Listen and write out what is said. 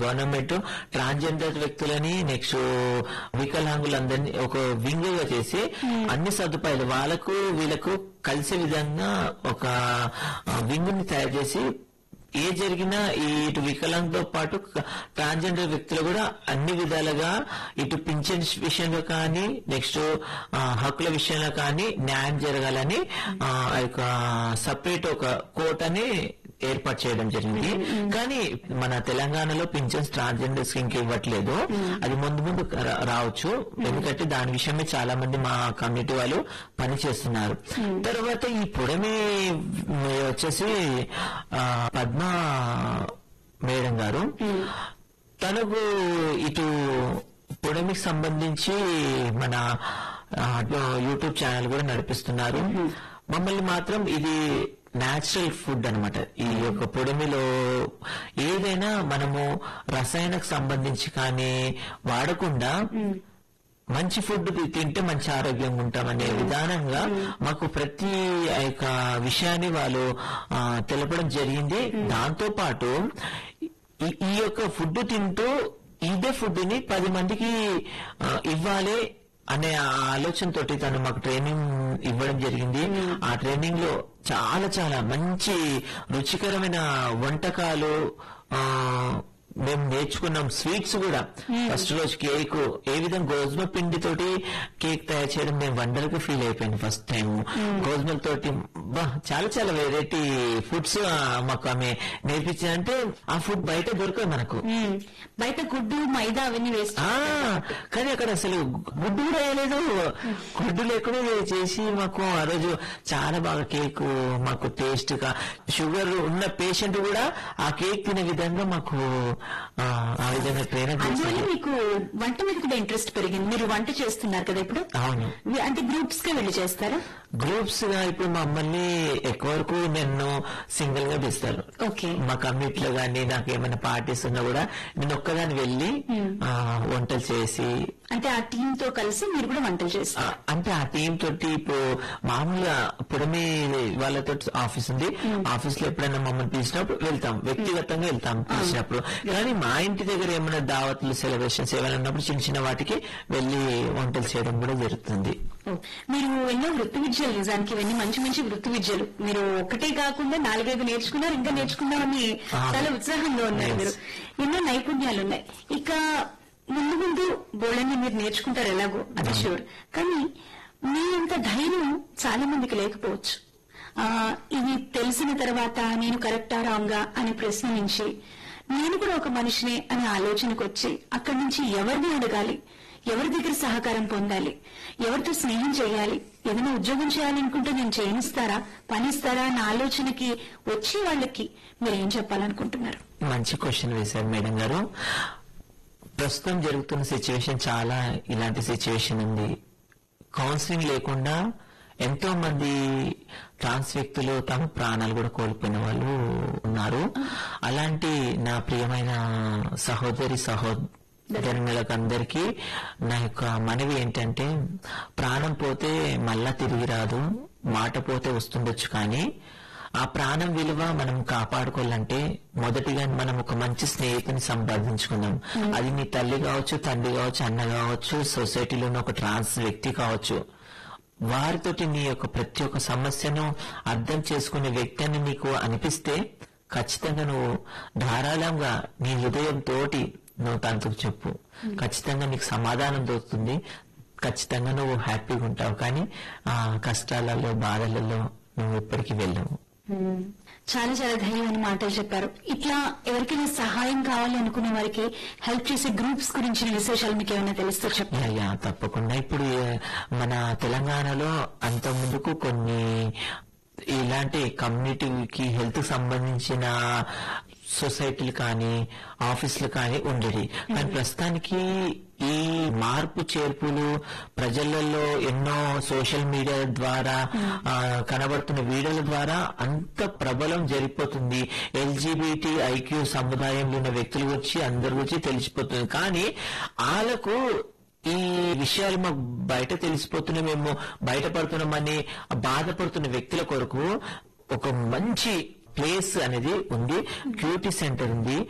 Government transgender వ్యక్తులని next వికలాంగులందరినీ ఒక వింగ్ గా చేసి అన్ని సదుపాయాలు వాళ్ళకు వీళ్ళకు కలిసే విధంగా ఒక వింగ్ ని తయారు చేసి ఏ జరిగినా ఈ ఇటు వికలాంగుతో పాటు ట్రాన్స్జెండర్ వ్యక్తులు కూడా అన్ని విధాలుగా ఇటు పింఛన్ విషయంలో కానీ నెక్స్ట్ హక్కుల విషయంలో కానీ న్యాయం జరగాలని ఆ ఆ యొక్క సపరేట్ ఒక కోర్ట్ అని ఏర్పాటు చేయడం జరిగింది కానీ మన తెలంగాణలో పింఛన్స్ ట్రాన్స్జెండర్స్ కి ఇవ్వట్లేదు అది ముందు ముందు రా- రావచ్చు ఎందుకంటే దాని విషయమే చాలా మంది మా కమ్యూనిటీ వాళ్ళు పని చేస్తున్నారు తర్వాత ఈ పొడమి వచ్చేసి ఆ, పద్మ మేడం గారు తనకు ఇటు పొడమికి సంబంధించి మన ఆ, యూట్యూబ్ ఛానల్ కూడా నడిపిస్తున్నారు మమ్మల్ని మాత్రం ఇది నేచురల్ ఫుడ్ అన్నమాట ఈ యొక్క పొడిమిలో ఏదైనా మనము రసాయనకు సంబంధించి కానీ వాడకుండా మంచి ఫుడ్ తింటే మంచి ఆరోగ్యంగా ఉంటామనే విధానంగా మాకు ప్రతి ఆ యొక్క విషయాన్ని వాళ్ళు ఆ, తెలపడం జరిగింది దాంతో పాటు ఈ- ఈ యొక్క ఫుడ్ తింటూ ఇదే ఫుడ్ ని పది మందికి ఆ, ఇవ్వాలి అనే ఆ ఆలోచనతోటి తను మాకు ట్రైనింగ్ ఇవ్వడం జరిగింది ఆ ట్రైనింగ్ లో చాలా చాలా మంచి రుచికరమైన వంటకాలు ఆ మేము నేర్చుకున్నాం స్వీట్స్ కూడా ఫస్ట్ రోజు కేక్ ఏ విధంగా గోధుమ పిండి తోటి కేక్ తయారు చేయడం మేము వండర్ గా ఫీల్ అయిపోయింది ఫస్ట్ టైం గోధుమల తోటి బా చాలా చాలా వెరైటీ ఫుడ్స్ మాకు ఆమె నేర్పించింది అంటే ఆ ఫుడ్ బయట దొరకదు మనకు మ్మ్. బయట గుడ్డు మైదా అవన్నీ వేస్ట్ ఆ కానీ అక్కడ అసలు గుడ్డు కూడా వేయలేదు గుడ్డు లేకుండా చేసి మాకు ఆ రోజు చాలా బాగా కేక్ మాకు టేస్ట్ గా షుగర్ ఉన్న పేషెంట్ కూడా ఆ కేక్ తినే విధంగా మాకు ఆ, ఆ విధంగా ట్రైనర్ అందువల్ల చేశారు మీకు వంట మీద కూడా ఇంట్రెస్ట్ పెరిగింది మీరు వంట చేస్తున్నారు కదా ఇప్పుడు అవును వి- అంటే గ్రూప్స్ గా వెళ్ళి చేస్తారా గ్రూప్స్ గా ఇప్పుడు మమ్మల్ని ఎక్కువ వరకు నన్ను సింగిల్ గా పిలుస్తారు ఓకే మా కమ్యూనిటీలో గానీ నాకు ఏమైనా పార్టీస్ ఉన్నా కూడా నేను ఒక్కదాని వెళ్ళి ఆ, వంటలు చేసి అంటే ఆ టీమ్ తో కలిసి మీరు కూడా వంటలు ఆ, చేస్తారు అంటే ఆ టీం తోటి ఇప్పుడు మామూలుగా పుడమి వాళ్ళతో ఆఫీస్ ఉంది ఆఫీస్ లో ఎప్పుడైనా మమ్మల్ని పిలిచినప్పుడు వెళ్తాం వ్యక్తిగతంగా వెళ్తాం పిలిచినప్పుడు కానీ మా ఇంటి దగ్గర ఏమైనా దావత్లు సెలబ్రేషన్స్ ఏమైనా ఉన్నప్పుడు చిన్న చిన్న వాటికి వెళ్లి వంటలు చేయడం కూడా జరుగుతుంది ఓ, మీరు ఎన్నో వృత్తి విద్యలు నిజానికి ఇవన్నీ మంచి మంచి వృత్తి విద్యలు మీరు ఒకటే కాకుండా నాలుగైదు నేర్చుకున్నారు ఇంకా నేర్చుకున్నామని ఆ. చాలా ఉత్సాహంగా ఉన్నారు Yes. మీరు ఎన్నో నైపుణ్యాలు ఉన్నాయి ఇక ముందు ముందు బోళన్ని మీరు నేర్చుకుంటారు ఎలాగో అది షూర్ కానీ మీ అంత ధైర్యం చాలా మందికి లేకపోవచ్చు ఆ, ఇది తెలిసిన తర్వాత నేను కరెక్టా రాంగా అనే ప్రశ్న నుంచి నేను కూడా ఒక మనిషినే అనే ఆలోచనకు వచ్చి అక్కడి నుంచి ఎవరిని అడగాలి ఎవరి దగ్గర సహకారం పొందాలి ఎవరితో స్నేహం చేయాలి ఏదైనా ఉద్యోగం చేయాలనుకుంటే నేను చేయనిస్తారా పని ఇస్తారా అన్న ఆలోచనకి వచ్చే వాళ్ళకి మీరు ఏం చెప్పాలనుకుంటున్నారు మంచి క్వశ్చన్ వేశారు మేడం గారు ప్రస్తుతం జరుగుతున్న సిచ్యువేషన్ చాలా ఇలాంటి సిచ్యువేషన్ ఉంది కౌన్సిలింగ్ లేకుండా ఎంతో మంది ట్రాన్స్ వ్యక్తులు తమ ప్రాణాలు కూడా కోల్పోయిన వాళ్ళు ఉన్నారు అలాంటి నా ప్రియమైన సహోదరి సహోదరులకు అందరికీ నా యొక్క మనవి ఏంటంటే ప్రాణం పోతే మళ్ళా తిరిగి రాదు మాట పోతే వస్తుండొచ్చు కానీ ఆ ప్రాణం విలువ మనం కాపాడుకోవాలంటే మొదటిగా మనం ఒక మంచి స్నేహితుని సంపాదించుకుందాం అది మీ తల్లి కావచ్చు తండ్రి కావచ్చు అన్న కావచ్చు సొసైటీలో ఉన్న ఒక ట్రాన్స్ వ్యక్తి కావచ్చు వారితోటి నీ యొక్క ప్రతి ఒక్క సమస్యను అర్థం చేసుకునే వ్యక్తి అని నీకు అనిపిస్తే ఖచ్చితంగా నువ్వు ధారాళంగా నీ హృదయం తోటి నువ్వు తనతో చెప్పు ఖచ్చితంగా నీకు సమాధానం దొరుకుతుంది ఖచ్చితంగా నువ్వు హ్యాపీగా ఉంటావు కానీ ఆ కష్టాలలో బాధలలో నువ్వు ఎప్పటికీ వెళ్ళవు చాలా చాలా ధైర్యమైన మాటలు చెప్పారు ఇట్లా ఎవరికైనా సహాయం కావాలి అనుకునే వారికి హెల్ప్ చేసే గ్రూప్స్ గురించిన విశేషాలు మీకు ఏమైనా తెలిస్తే చెప్పండి యా, యా తప్పకుండా ఇప్పుడు ఏ, మన తెలంగాణలో అంత ముందుకు కొన్ని ఇలాంటి కమ్యూనిటీకి హెల్త్ సంబంధించిన సొసైటీలు కానీ ఆఫీసులు కానీ ఉండేది కానీ ప్రస్తుతానికి ఈ మార్పు చేర్పులు ప్రజలలో ఎన్నో సోషల్ మీడియా ద్వారా ఆ, కనబడుతున్న వీడియోల ద్వారా అంత ప్రబలం జరిగిపోతుంది ఎల్జీబీటీ ఐక్యూ సముదాయంలో ఉన్న వ్యక్తుల గురించి అందరి గురించి తెలిసిపోతుంది కానీ వాళ్ళకు ఈ విషయాలు మాకు బయట తెలిసిపోతున్నాయి మేము బయటపడుతున్నామని బాధపడుతున్న వ్యక్తుల కొరకు ఒక మంచి ప్లేస్ అనేది ఉంది క్యూటీ సెంటర్ ఉంది